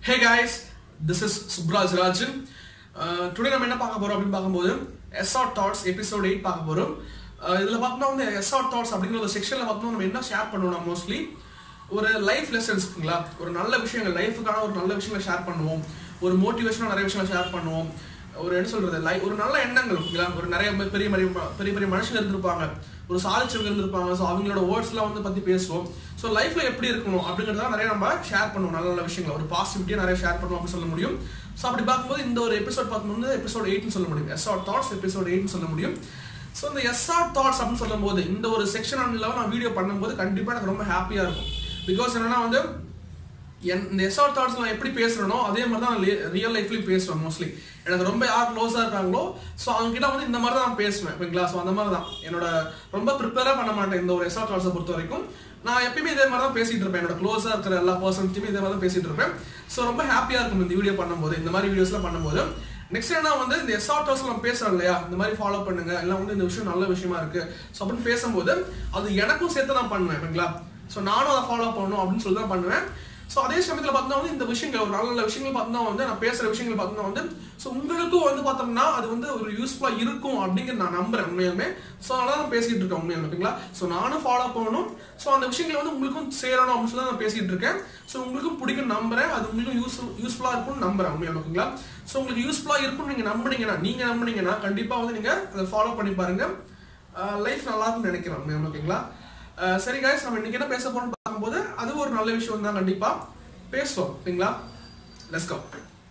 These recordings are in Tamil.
hey guys this is Subraj Rajan today நம்ம என்ன பார்க்க போறோம் அப்படின்னு பார்க்கும்போது எஸ்ஆர் தாட்ஸ் எபிசோட் எயிட் பார்க்க போறோம் Uh, இதுல பார்த்தோம்னா வந்து எஸ்ஆர் தாட்ஸ் அப்படிங்கிற ஒரு செக்ஷன்ல பார்த்தோம்னா நம்ம என்ன ஷேர் பண்ணுவோம் மோஸ்ட்லி ஒரு லைஃப் லெசன்ஸ் இருக்குங்களா ஒரு நல்ல விஷயங்கள் லைஃபுக்கான ஒரு நல்ல விஷயங்களை ஷேர் பண்ணுவோம் ஒரு மோட்டிவேஷனாக நிறைய விஷயங்களை ஷேர் பண்ணுவோம் ஒரு என்ன சொல்றது லை ஒரு நல்ல எண்ணங்கள் இருக்குங்களா ஒரு நிறைய பெரிய பெரிய பெரிய பெரிய மனுஷங்க இருந்திருப்பாங்க ஒரு சாதிச்சவங்க இருந்திருப்பாங்க ஸோ அவங்களோட வேர்ட்ஸ்லாம் வந்து பற்றி பேசுவோம் ஸோ லைஃப்ல எப்படி இருக்கணும் அப்படிங்கிறத நிறைய நம்ம ஷேர் பண்ணுவோம் நல்ல நல்ல விஷயங்கள் ஒரு பாசிட்டிவிட்டியாக நிறைய ஷேர் பண்ணுவோம் அப்படின்னு சொல்ல முடியும் ஸோ அப்படி பார்க்கும்போது இந்த ஒரு எபிசோட் பார்க்கும்போது எபிசோட் எயிட்னு சொல்ல முடியும் எஸ்ஆர் தாட்ஸ் எபிசோட் எயிட்னு சொல்ல முடியும் ஸோ இந்த எஸ்ஆர் தாட்ஸ் அப்படின்னு சொல்லும்போது இந்த ஒரு செக்ஷன் நான் வீடியோ பண்ணும்போது கண்டிப்பாக எனக்கு ரொம்ப ஹாப்பியாக இருக்கும் பிகாஸ் என்னன்னா வந்து என் இந்த எஸ்ஆர் தாட்ஸ் நான் எப்படி பேசுறேனோ அதே மாதிரி தான் ரியல் லைஃப்லயும் பேசுவேன் மோஸ்ட்லி எனக்கு ரொம்ப யார் க்ளோஸாக இருக்காங்களோ ஸோ அவங்க கிட்ட வந்து இந்த மாதிரி தான் நான் பேசுவேன் ஓகேங்களா ஸோ அந்த மாதிரி தான் என்னோட ரொம்ப ப்ரிப்பேராக பண்ண மாட்டேன் இந்த ஒரு எஸ்ஆர் தாட்ஸை பொறுத்த வரைக்கும் நான் எப்பயுமே இதே மாதிரி தான் பேசிட்டு இருப்பேன் என்னோட க்ளோஸாக இருக்கிற எல்லா பர்சன்ஸுமே இதே மாதிரி தான் பேசிட்டு இருப்பேன் ஸோ ரொம்ப ஹாப்பியாக இருக்கும் இந்த வீடியோ பண்ணும்போது இந்த மாதிரி வீடியோஸ்லாம் பண்ணும்போது நெக்ஸ்ட் என்ன வந்து இந்த எஸ்ஆர் தாட்ஸ் நம்ம பேசுறோம் இல்லையா இந்த மாதிரி ஃபாலோ பண்ணுங்க எல்லாம் வந்து இந்த விஷயம் நல்ல விஷயமா இருக்கு ஸோ அப்படின்னு பேசும்போது அது எனக்கும் சேர்த்து தான் பண்ணுவேன் ஓகேங்களா ஸோ நானும் அதை ஃபாலோ பண்ணணும் அப்படின்னு சொல்லி தான் பண்ணுவேன் ஸோ அதே சமயத்தில் பார்த்தோம்னா வந்து இந்த விஷயங்கள் ஒரு நல்ல நல்ல விஷயங்கள் பார்த்தோம்னா வந்து நான் பேசுகிற விஷயங்கள் பார்த்தோம்னா வந்து ஸோ உங்களுக்கும் வந்து பார்த்தோம்னா அது வந்து ஒரு யூஸ்ஃபுல்லாக இருக்கும் அப்படிங்கிற நான் நம்புறேன் உண்மையுமே ஸோ அதனால தான் பேசிட்டு இருக்கேன் உண்மையாக ஓகேங்களா ஸோ நானும் ஃபாலோ பண்ணணும் ஸோ அந்த விஷயங்களை வந்து உங்களுக்கும் சேரணும் அப்படின்னு சொல்லி நான் பேசிட்டு இருக்கேன் ஸோ உங்களுக்கும் பிடிக்கும் நம்புறேன் அது உங்களுக்கும் யூஸ் யூஸ்ஃபுல்லாக இருக்கும்னு நம்புறேன் உண்மையாக ஓகேங்களா ஸோ உங்களுக்கு யூஸ்ஃபுல்லாக இருக்கும்னு நீங்கள் நம்புனீங்கன்னா நீங்கள் நம்புனீங்கன்னா கண்டிப்பாக வந்து நீங்கள் அதை ஃபாலோ பண்ணி பாருங்க லைஃப் நல்லா இருக்கும்னு நினைக்கிறேன் உண்மையாக ஓகேங்களா அஹ் சரி காய்ஸ் நம்ம இன்னைக்கு என்ன பேச போறோம்னு பார்க்கும்போது அது ஒரு நல்ல விஷயம் தான் கண்டிப்பா பேசுவோம் ஓகேங்களா லெட்ஸ் கோ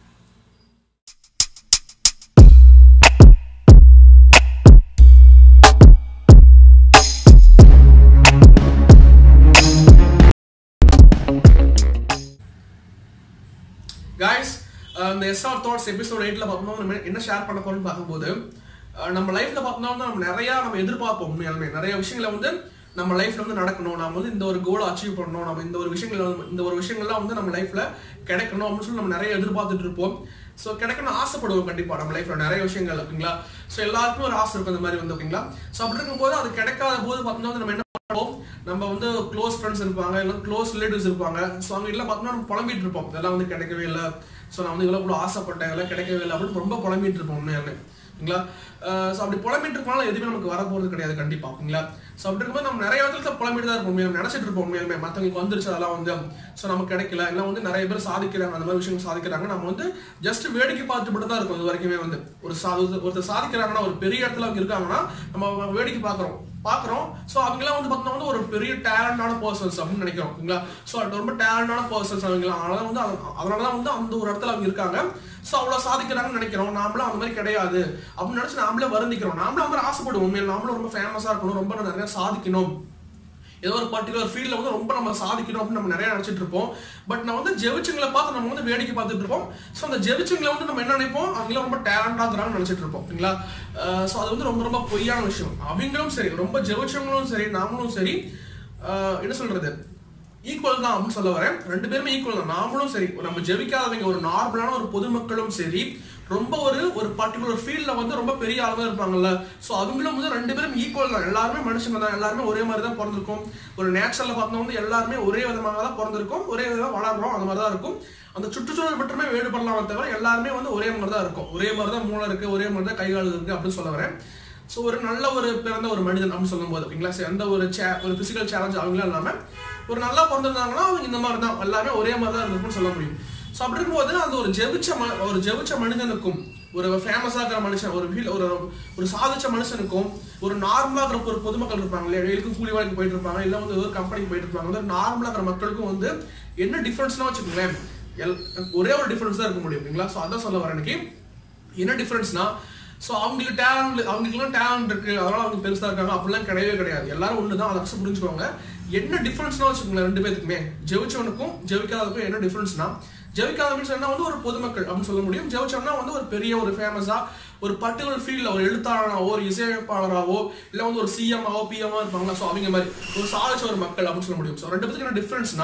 காய்ஸ் இந்த எஸ்ஆர் தாட்ஸ் எபிசோட் எயிட்ல பார்த்தோம்னா நம்ம என்ன ஷேர் பண்ண போறோம்னு பார்க்கும்போது அஹ் நம்ம லைஃப்ல பார்த்தோம்னா வந்து நம்ம நிறைய நம்ம எதிர்பார்ப்போம் உண்மையாலுமே நிறைய விஷயங்களை வந்து நம்ம லைஃப்ல வந்து நடக்கணும் நம்ம வந்து இந்த ஒரு கோலை அச்சீவ் பண்ணணும் நம்ம இந்த ஒரு விஷயங்கள் வந்து- இந்த ஒரு விஷயங்கள்லாம் வந்து நம்ம லைஃப்ல கிடைக்கணும் அப்படின்னு சொல்லி நம்ம நிறைய எதிர்பார்த்துட்டு இருப்போம் ஸோ கிடைக்கணும்னு ஆசைப்படுவோம் கண்டிப்பா நம்ம லைஃப்ல நிறைய விஷயங்கள் ஓகேங்களா ஸோ எல்லாருக்குமே ஒரு ஆசை இருக்கும் இந்த மாதிரி வந்து ஓகேங்களா ஸோ அப்படி இருக்கும்போது அது கிடைக்காத போது பார்த்தோம்னா வந்து நம்ம என்ன பண்ணுவோம் நம்ம வந்து க்ளோஸ் ஃப்ரெண்ட்ஸ் இருப்பாங்க இல்லை க்ளோஸ் ரிலேட்டிவ்ஸ் இருப்பாங்க ஸோ அவங்க எல்லாம் பார்த்தோம்னா நம்ம புலம்பிட்டு இருப்போம் இதெல்லாம் வந்து கிடைக்கவே இல்லை ஸோ நான் வந்து இவ்வளோ இவ்வளோ ஆசைப்பட்டேன் இதெல்லாம் கிடைக்கவே இல்லை அப்படின்னு ரொம்ப புலம்பிட்டு இருப்போம் உண்மையாலுமே ஓகேங்களா ஸோ அப்படி புலம்பிட்டு இருக்கனால எதுவுமே நமக்கு வர போகிறது கிடையாது கண்டிப்பா ஓகேங்களா ஸோ அப்படி இருக்கும்போது நம்ம நிறைய இடத்துல புலம்பிட்டு தான் இருப்போம் உண்மையில நினைச்சிட்டு இருப்போம் உண்மையிலுமே மற்றவங்களுக்கு வந்துருச்சு அதெல்லாம் வந்து ஸோ நமக்கு கிடைக்கல எல்லாம் வந்து நிறைய பேர் சாதிக்கிறாங்க அந்த மாதிரி விஷயங்கள் சாதிக்கிறாங்க நம்ம வந்து ஜஸ்ட் வேடிக்கை பார்த்துட்டு மட்டும் தான் இருக்கும் இது வரைக்குமே வந்து ஒரு சா ஒருத்தர் சாதிக்கிறாங்கன்னா ஒரு பெரிய இடத்துல அவங்க இருக்காங்கன்னா நம்ம வேடிக்கை பார்க்குறோம் பார்க்குறோம் ஸோ அவங்களாம் வந்து பார்த்தோம்னா வந்து ஒரு பெரிய டேலண்டான பர்சன்ஸ் அப்படின்னு நினைக்கிறோம் ஓகேங்களா ஸோ அது ரொம்ப டேலண்டான பர்சன்ஸ் அவங்களாம் அதனால வந்து அது- அதனால தான் வந்து அந்த ஒரு இடத்துல அவங்க இருக்காங்க ஸோ அவ்வளோ சாதிக்கிறாங்கன்னு நினைக்கிறோம் நாமளும் அந்த மாதிரி கிடையாது அப்படின்னு நினச்சி நாமளே வருந்திக்கிறோம் நாமளும் அந்த மாதிரி ஆசைப்படுவோம் உண்மையில நாமளும் ரொம்ப ஃபேமஸாக இருக்கணும் ரொம்ப நிறைய சாதிக்கணும் ஏதோ ஒரு பர்டிகுலர் ஃபீல்டில் வந்து ரொம்ப நம்ம சாதிக்கணும் அப்படின்னு நம்ம நிறைய நினச்சிட்டு இருப்போம் பட் நான் வந்து ஜெவிச்சுங்களை பார்த்து நம்ம வந்து வேடிக்கை பார்த்துட்டு இருப்போம் ஸோ அந்த ஜெவிச்சுங்களை வந்து நம்ம என்ன நினைப்போம் அவங்களாம் ரொம்ப டேலண்டாகிறாங்கன்னு நினச்சிட்டு இருப்போம் ஓகேங்களா ஸோ அது வந்து ரொம்ப ரொம்ப பொய்யான விஷயம் அவங்களும் சரி ரொம்ப ஜெவிச்சவங்களும் சரி நாமளும் சரி அஹ், என்ன சொல்றது ஈக்குவல் தான் அப்படின்னு சொல்ல வரேன் ரெண்டு பேருமே ஈக்குவல் தான் நாமளும் சரி நம்ம ஜெபிக்காதவங்க ஒரு நார்மலான ஒரு பொதுமக்களும் சரி ரொம்ப ஒரு ஒரு பர்டிகுலர் ஃபீல்ட்ல வந்து ரொம்ப பெரிய ஆளுங்க இருப்பாங்கல்ல ஸோ அவங்களும் வந்து ரெண்டு பேரும் ஈக்குவல் தான் எல்லாருமே மனுஷங்க தான் எல்லாருமே ஒரே மாதிரி தான் பிறந்திருக்கும் ஒரு நேச்சுரல்ல பார்த்தோம்னா வந்து எல்லாருமே ஒரே விதமாக தான் பிறந்திருக்கும் ஒரே விதமாக வளர்றோம் அந்த மாதிரி தான் இருக்கும் அந்த சுற்றுச்சூழல் மட்டுமே வேறுபடலாமே தவிர எல்லாருமே வந்து ஒரே மாதிரி தான் இருக்கும் ஒரே மாதிரி தான் மூளை இருக்கு ஒரே மாதிரி தான் கைகால் இருக்கு அப்படின்னு சொல்ல வரேன் ஸோ ஒரு நல்ல ஒரு பிறந்த ஒரு மனிதன் அப்படின்னு சொல்லும்போது ஓகேங்களா சரி, எந்த ஒரு சே ஒரு பிசிக்கல் சேலஞ்ச் அவங்களும் இல்லாமல் ஒரு நல்லா பிறந்திருந்தாங்கன்னா அவங்க இந்த மாதிரி தான் எல்லாருமே ஒரே மாதிரி தான் இருந்திருக்கும்னு சொல்ல முடியும் ஸோ அப்படி இருக்கும்போது அந்த ஒரு ஜெபிச்ச ம ஒரு ஜெபிச்ச மனிதனுக்கும் ஒரு ஃபேமஸாக இருக்கிற மனுஷன் ஒரு வீல் ஒரு ஒரு சாதிச்ச மனுஷனுக்கும் ஒரு நார்மலாக இருக்கிற ஒரு பொதுமக்கள் இருப்பாங்க இல்லையா டெய்லிக்கும் கூலி வேலைக்கு போயிட்டு இருப்பாங்க இல்லை வந்து ஒரு கம்பெனிக்கு போயிட்டு இருப்பாங்க வந்து நார்மலாக இருக்கிற மக்களுக்கும் வந்து என்ன டிஃப்ரென்ஸ்னா வச்சுக்கோங்களேன் எல் ஒரே ஒரு டிஃப்ரென்ஸ் தான் இருக்க முடியும் ஓகேங்களா ஸோ அதான் சொல்ல வரேன் எனக்கு என்ன டிஃப்ரென்ஸ்னா ஸோ அவங்களுக்கு டேலண்ட் அவங்களுக்குலாம் டேலண்ட் இருக்கு அதனால அவங்க பெருசா இருக்காங்க அப்படிலாம் கிடையவே கிடையாது எல்லாரும் ஒன்று தான் அதை அக்செப்ட் புரிஞ்சுக்கோங்க என்ன டிஃப்ரென்ஸ்னா வச்சுக்கோங்களேன் ரெண்டு பேத்துக்குமே ஜெயிச்சவனுக்கும் ஜெயிக்காதவனுக்கும் என்ன டிஃப்ரென்ஸ்னா ஜெயிக்காதவன் சொன்னா வந்து ஒரு பொதுமக்கள் அப்படின்னு சொல்ல முடியும் ஜெயிச்சவனா வந்து ஒரு பெரிய ஒரு ஃபேமஸா ஒரு பர்டிகுலர் ஃபீல்டில் ஒரு எழுத்தாளராவோ ஒரு இசையமைப்பாளராவோ இல்லை வந்து ஒரு சிஎம்ஆவோ பிஎம்ஆ இருப்பாங்களா ஸோ அவங்க மாதிரி ஒரு சாதிச்ச ஒரு மக்கள் அப்படின்னு சொல்ல முடியும் ஸோ ரெண்டு பேத்துக்கு என்ன டிஃப்ரென்ஸ்னா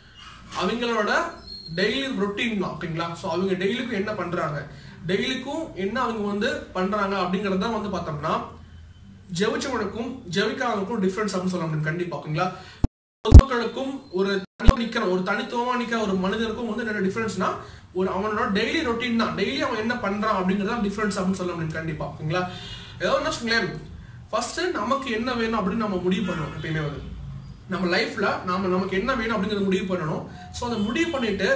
அவங்களோட டெய்லி ரொட்டீன் தான் ஓகேங்களா ஸோ அவங்க டெய்லிக்கும் என்ன பண்றாங்க டெய்லிக்கும் என்ன அவங்க வந்து பண்றாங்க அப்படிங்கறது தான் வந்து பார்த்தோம்னா ஜெயிச்சவனுக்கும் ஜெயிக்காதவனுக்கும் டிஃப்ரென்ஸ் அப்படின்னு சொல்ல முடியும் கண்டிப்பா ஓகேங்களா பொதுமக்களுக்கும் ஒரு தனியா நிக்கிற ஒரு தனித்துவமா நிக்கிற ஒரு மனிதனுக்கும் வந்து என்ன டிஃபரன்ஸ்னா ஒரு அவனோட டெய்லி ரொட்டீன் தான் டெய்லி அவன் என்ன பண்றான் அப்படிங்கிறது தான் டிஃபரன்ஸ் அப்படின்னு சொல்ல முடியும் கண்டிப்பா ஓகேங்களா ஏதோ ஒன்று வச்சுங்களேன் ஃபர்ஸ்ட் நமக்கு என்ன வேணும் அப்படின்னு நம்ம முடிவு பண்ணணும் எப்பயுமே வந்து நம்ம லைஃப்ல நாம நமக்கு என்ன வேணும் அப்படிங்கறத முடிவு பண்ணணும் ஸோ அதை முடிவு பண்ணிட்டு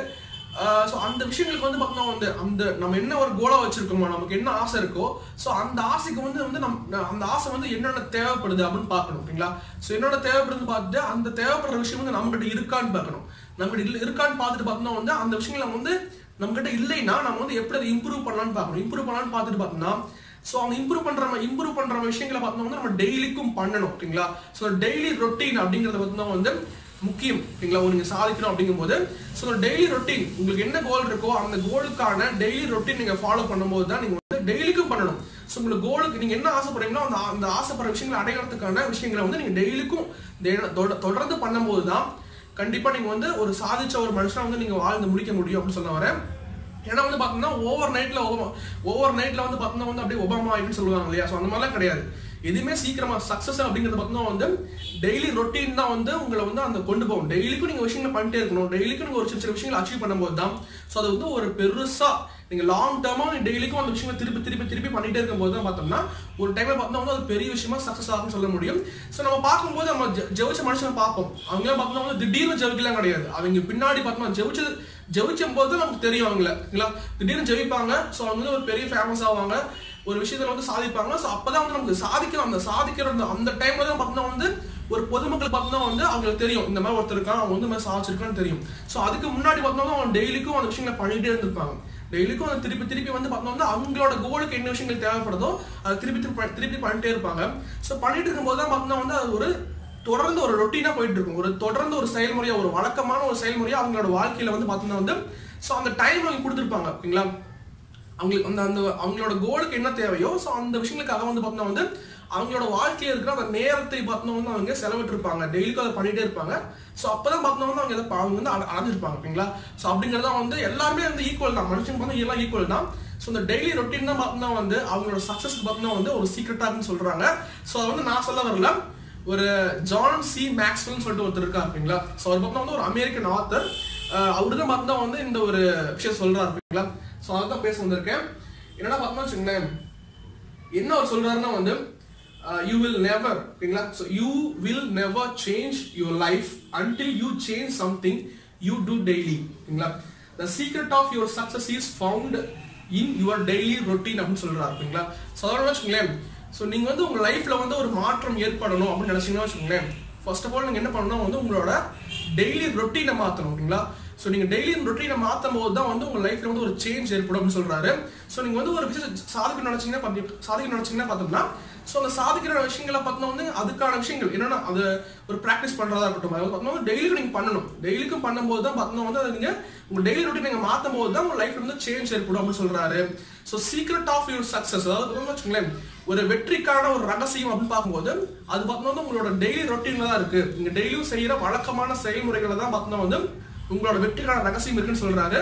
ஸோ அந்த விஷயங்களுக்கு வந்து பார்த்தோம்னா வந்து அந்த நம்ம என்ன ஒரு கோலா வச்சிருக்கோமோ நமக்கு என்ன ஆசை இருக்கோ ஸோ அந்த ஆசைக்கு வந்து வந்து நம் அந்த ஆசை வந்து என்னென்ன தேவைப்படுது அப்படின்னு பார்க்கணும் ஓகேங்களா ஸோ என்னென்ன தேவைப்படுதுன்னு பார்த்துட்டு அந்த தேவைப்படுற விஷயம் வந்து நம்மகிட்ட இருக்கான்னு பார்க்கணும் நம்மகிட்ட இல்ல இருக்கான்னு பார்த்துட்டு பார்த்தோம்னா வந்து அந்த விஷயங்களை வந்து நம்மகிட்ட இல்லைன்னா நம்ம வந்து எப்படி அதை இம்ப்ரூவ் பண்ணலாம்னு பார்க்கணும் இம்ப்ரூவ் பண்ணலாம்னு பார்த்துட்டு பார்த்தோம்னா ஸோ அவங்க இம்ப்ரூவ் பண்ற இம்ப்ரூவ் பண்ற விஷயங்களை பார்த்தோம்னா வந்து நம்ம டெய்லிக்கும் பண்ணணும் ஓகேங்களா ஸோ டெய்லி ரொட்டீன் அப்படிங்கறத பார்த்தோம்னா வந்து முக்கியம் ஓகேங்களா ஒரு நீங்க சாதிக்கணும் அப்படிங்கும்போது ஸோ டெய்லி ரொட்டீன் உங்களுக்கு என்ன கோல் இருக்கோ அந்த கோலுக்கான டெய்லி ரொட்டீன் நீங்க ஃபாலோ பண்ணும்போது தான் நீங்க வந்து டெய்லிக்கும் பண்ணணும் ஸோ உங்களுக்கு கோலுக்கு நீங்க என்ன ஆசைப்படுறீங்களோ அந்த அந்த ஆசைப்படுற விஷயங்களை அடையறதுக்கான விஷயங்களை வந்து நீங்க டெய்லிக்கும் தொடர்ந்து பண்ணும்போது தான் கண்டிப்பா நீங்க வந்து ஒரு சாதிச்ச ஒரு மனுஷனா வந்து நீங்க வாழ்ந்து முடிக்க முடியும் அப்படின்னு சொல்ல வரேன் ஏன்னா வந்து பார்த்தீங்கன்னா ஓவர் நைட்ல ஓவர் நைட்ல வந்து பார்த்தீங்கன்னா வந்து அப்படியே ஒபாமா ஆயிடுன்னு சொல்லுவாங்க இல்லையா ஸோ அந்த மாதிரிலாம் கிடையாது எதுவுமே சீக்கிரமா சக்சஸ் அப்படிங்கிறது பார்த்தீங்கன்னா வந்து டெய்லி ரொட்டீன் தான் வந்து உங்களை வந்து அந்த கொண்டு போகும் டெய்லிக்கும் நீங்க விஷயங்களை பண்ணிட்டே இருக்கணும் டெய்லிக்கும் நீங்க ஒரு சின்ன சின்ன விஷயங்களை அச்சீவ் பண்ணும்போது தான் ஸோ அது வந்து ஒரு பெருசா நீங்க லாங் டேர்மா டெய்லிக்கும் அந்த விஷயங்களை திருப்பி திருப்பி திருப்பி பண்ணிட்டே இருக்கும்போது தான் பார்த்தோம்னா ஒரு டைம்ல பார்த்தோம்னா வந்து அது பெரிய விஷயமா சக்சஸ் ஆகும்னு சொல்ல முடியும் ஸோ நம்ம பார்க்கும்போது நம்ம ஜெயிச்ச மனுஷனை பார்ப்போம் அவங்க பார்த்தோம்னா வந்து திடீர்னு ஜெயிக்கலாம் கிடையாது அவங்க பின்னாடி பார்த்தோம்னா ஜெயிச்சது ஜெயிச்சும் போது நமக்கு தெரியும் அவங்கள இல்லைங்களா திடீர்னு ஜெயிப்பாங்க ஸோ அவங்க வந்து ஒரு பெரிய ஃபேமஸ் ஆவாங்க ஒரு விஷயத்துல வந்து சாதிப்பாங்க ஸோ அப்பதான் வந்து நமக்கு சாதிக்கிறோம் அந்த சாதிக்கிற அந்த டைம்ல தான் பார்த்தோம்னா வந்து ஒரு பொதுமக்கள் பார்த்தோம்னா வந்து அவங்களுக்கு தெரியும் இந்த மாதிரி ஒருத்தர் இருக்கான் அவங்க வந்து மாதிரி சாதிச்சிருக்கான்னு தெரியும் ஸோ அதுக்கு முன்னாடி பார்த்தோம்னா அவங்க டெய்லிக்கும் அந்த விஷயங்களை பண்ணிட்டே இருந்திருப்பாங்க டெய்லிக்கும் அதை திருப்பி திருப்பி வந்து பார்த்தோம்னா அவங்களோட கோலுக்கு என்ன விஷயங்கள் தேவைப்படுதோ அதை திருப்பி திருப்பி திருப்பி பண்ணிட்டே இருப்பாங்க ஸோ பண்ணிட்டு இருக்கும்போது தான் பார்த்தோம்னா வந்து அது ஒரு தொடர்ந்து ஒரு ரொட்டீனா போயிட்டு இருக்கும் ஒரு தொடர்ந்து ஒரு செயல்முறையா ஒரு வழக்கமான ஒரு செயல்முறையா அவங்களோட வாழ்க்கையில வந்து பார்த்தோம்னா வந்து ஸோ அந்த டைம் அவங்க கொடுத்துருப்பாங்க ஓகேங்களா அவங்களுக்கு அந்த அந்த அவங்களோட கோலுக்கு என்ன தேவையோ ஸோ அந்த விஷயங்களுக்காக வந்து பார்த்தோம்னா வந்து அவங்களோட வாழ்க்கையில இருக்கிற அந்த நேரத்தை பார்த்தோம்னா வந்து அவங்க செலவிட்டு இருப்பாங்க டெய்லிக்கும் அதை பண்ணிட்டே இருப்பாங்க ஸோ அப்பதான் பார்த்தோம்னா வந்து அவங்க எதை அவங்க வந்து அடைஞ்சிருப்பாங்க ஓகேங்களா ஸோ அப்படிங்கிறதா வந்து எல்லாருமே வந்து ஈக்குவல் தான் மனுஷங்க வந்து எல்லாம் ஈக்குவல் தான் ஸோ இந்த டெய்லி ரொட்டீன் தான் பார்த்தோம்னா வந்து அவங்களோட சக்ஸஸ்க்கு பார்த்தோம்னா வந்து ஒரு சீக்ரெட்டாக சொல்றாங்க ஸோ அதை வந்து நான் சொல்ல வரல ஒரு ஜான் சி மேக்ஸ்வெல்னு சொல்லிட்டு ஒருத்தர் இருக்கா அப்படிங்களா ஸோ அவர் பார்த்தா வந்து ஒரு அமெரிக்கன் ஆத்தர் அவரு தான் பார்த்தா வந்து இந்த ஒரு விஷயம் சொல்றாரு அப்படிங்களா ஸோ அதை தான் பேச வந்திருக்கேன் என்னடா பார்த்தோம்னா வச்சுங்களேன் என்ன அவர் சொல்றாருன்னா வந்து யூ வில் நெவர் ஓகேங்களா so you will never change your life until you change something you do daily ஓகேங்களா the secret of your success is found in your daily routine அப்படின்னு சொல்றாரு ஓகேங்களா ஸோ அதோட வச்சுங்களேன் ஸோ நீங்க வந்து உங்க லைஃப்ல வந்து ஒரு மாற்றம் ஏற்படணும் அப்படின்னு நினைச்சீங்கன்னா வச்சுக்கோங்களேன் ஃபர்ஸ்ட் ஆஃப் ஆல் நீங்க என்ன பண்ணணும் வந்து உங்களோட டெய்லி ரொட்டீனை மாத்தணும் ஓகேங்களா ஸோ நீங்க டெய்லி ரொட்டீனை மாற்றும் போது தான் வந்து உங்க லைஃப்ல வந்து ஒரு சேஞ்ச் ஏற்படும் அப்படின்னு சொல்றாரு ஸோ நீங்க வந்து ஒரு விஷயம் சாதிக்க நினைச்சீங்கன்னா சாதிக்க நினைச்சீங்கன்னா பார்த்தோம்னா ஸோ அந்த சாதிக்கிற விஷயங்களை பார்த்தோம்னா வந்து அதுக்கான விஷயங்கள் என்னன்னா அது ஒரு ப்ராக்டிஸ் பண்றதா இருக்கட்டும் அது பார்த்தோம்னா டெய்லிக்கும் நீங்க பண்ணணும் டெய்லிக்கும் பண்ணும்போது தான் பார்த்தோம்னா வந்து அதை நீங்க உங்க டெய்லி ரொட்டீன் நீங்க மாற்றும் போது தான் உங்க லைஃப்ல வந்து சேஞ்ச் ஏற்படும் அப்படின்னு சொல்றாரு so secret of your success அதாவது வச்சுங்களேன் ஒரு வெற்றிக்கான ஒரு ரகசியம் அப்படின்னு பார்க்கும்போது அது பார்த்தோம்னா உங்களோட டெய்லி ரொட்டீன்ல தான் இருக்கு நீங்க டெய்லியும் செய்யற வழக்கமான செயல்முறைகளை தான் பார்த்தோம்னா வந்து உங்களோட வெற்றிக்கான ரகசியம் இருக்குன்னு சொல்றாரு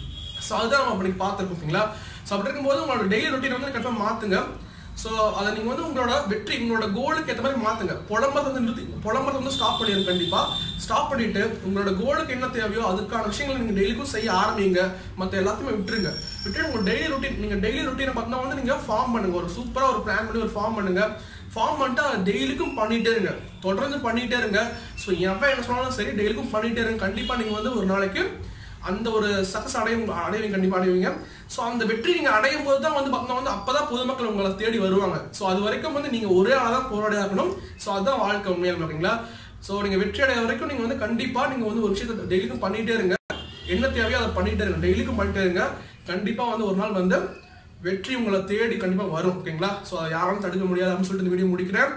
ஸோ அதுதான் நம்ம அப்படி பார்த்துருக்கோம் ஓகேங்களா ஸோ அப்படி இருக்கும்போது உங்களோட டெய்லி ரொட்டீன் வந்து கண்டிப்பாக மாத்துங்க ஸோ அதை நீங்க வந்து உங்களோட வெற்றி உங்களோட கோலுக்கு ஏற்ற மாதிரி மாத்துங்க புலம்புறத வந்து நிறுத்தி புலம்புறத வந்து ஸ்டாப் பண்ணிடுங்க கண்டிப்பா ஸ்டாப் பண்ணிட்டு உங்களோட கோலுக்கு என்ன தேவையோ அதுக்கான விஷயங்களை நீங்க டெய்லிக்கும் செய்ய ஆரம்பிங்க மற்ற எல்லாத்தையுமே விட்டுருங்க விட்டு உங்க டெய்லி ரொட்டீன் நீங்க டெய்லி ரொட்டீனை பார்த்தா வந்து நீங்க ஃபார்ம் பண்ணுங்க ஒரு சூப்பரா ஒரு பிளான் பண்ணி ஒரு ஃபார்ம் பண்ணுங்க ஃபார்ம் பண்ணிட்டு அதை டெய்லிக்கும் பண்ணிட்டே இருங்க தொடர்ந்து பண்ணிட்டே இருங்க ஸோ எவன் என்ன சொன்னாலும் சரி டெய்லிக்கும் பண்ணிட்டே இருங்க கண்டிப்பா நீங்க வந்து ஒரு நாளைக்கு அந்த ஒரு சக்சஸ் அடையும் அடைவீங்க கண்டிப்பா அடைவீங்க ஸோ அந்த வெற்றி நீங்க அடையும் போது தான் வந்து பார்த்தோம்னா வந்து அப்பதான் பொதுமக்கள் உங்களை தேடி வருவாங்க ஸோ அது வரைக்கும் வந்து நீங்க ஒரே ஆளாக தான் போராடியா இருக்கணும் ஸோ அதுதான் வாழ்க்கை உண்மையாக ஓகேங்களா ஸோ நீங்க வெற்றி அடைய வரைக்கும் நீங்க வந்து கண்டிப்பா நீங்க வந்து ஒரு விஷயத்தை டெய்லிக்கும் பண்ணிட்டே இருங்க என்ன தேவையோ அதை பண்ணிட்டே இருங்க டெய்லிக்கும் பண்ணிட்டே இருங்க கண்டிப்பா வந்து ஒரு நாள் வந்து வெற்றி உங்களை தேடி கண்டிப்பா வரும் ஓகேங்களா ஸோ அதை யாராலும் தடுக்க முடியாது அப்படின்னு சொல்லிட்டு இந்த வீடியோ முடிக்கிறேன்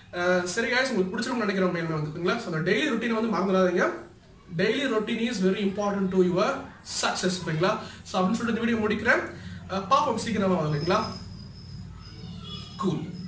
சரி guys உங்களுக்கு பிடிச்சிருக்கும் நினைக்கிறேன் உண்மையிலுமே வந்து ஓகேங்களா ஸோ அந்த டெய்லி ரொட்டீன் வந்து மறந்துடாதீங்க daily routine is very important to your success ஓகேங்களா ஸோ அப்படின்னு சொல்லிட்டு இந்த வீடியோ முடிக்கிறேன் பார்ப்போம் சீக்கிரமா இல்லைங்களா கூல்